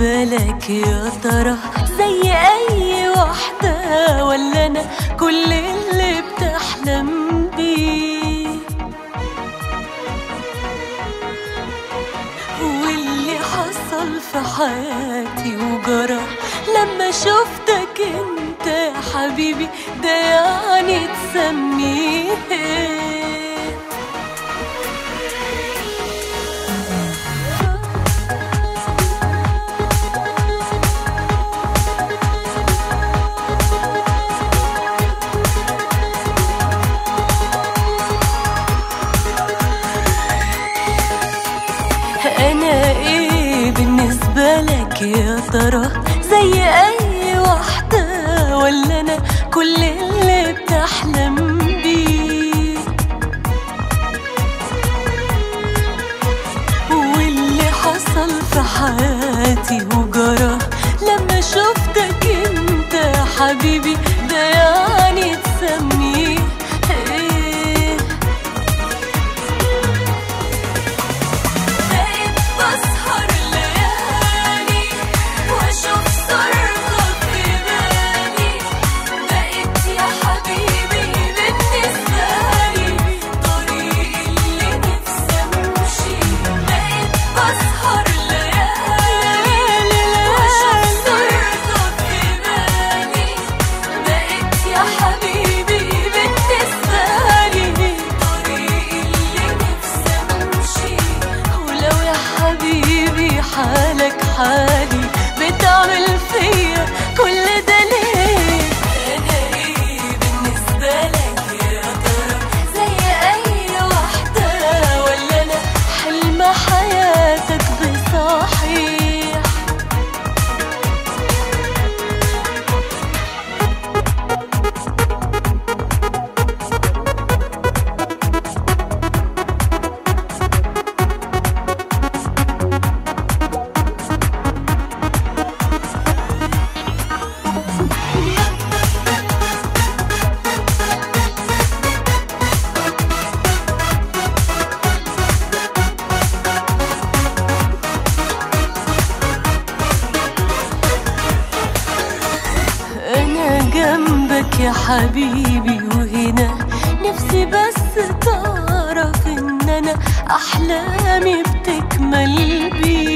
بالنسبة لك يا ترى زي أي واحدة ولا أنا كل اللي بتحلم بيه واللي حصل في حياتي وجرى لما شفتك انت يا حبيبي ده يعني تسميه إيه؟ انا ايه بالنسبة لك يا ترى زي اي واحدة ولا انا كل اللي بتحلم بيه واللي حصل في حياتي وجرى لما شفتك انت يا حبيبي ده يعني تسميه ايه بقيت بسهر ليالي واشوف صرخة في بالي بقيت يا حبيبي بالنسبة لي طريق اللي نفسي امشي بقيت بسهر ليالي واشوف صرخة في بالي بقيت يا حبيبي بالنسبة لي طريق اللي نفسي امشي ولو يا حبيبي حالك حالي بتعمل فيا كل ده ليه انا ايه بالنسبة لك يا ترى زي اي واحدة ولا انا حلم حياتك بصحيح أنا جنبك يا حبيبي وهنا نفسي بس تعرف إن أنا أحلامي بتكمل بيك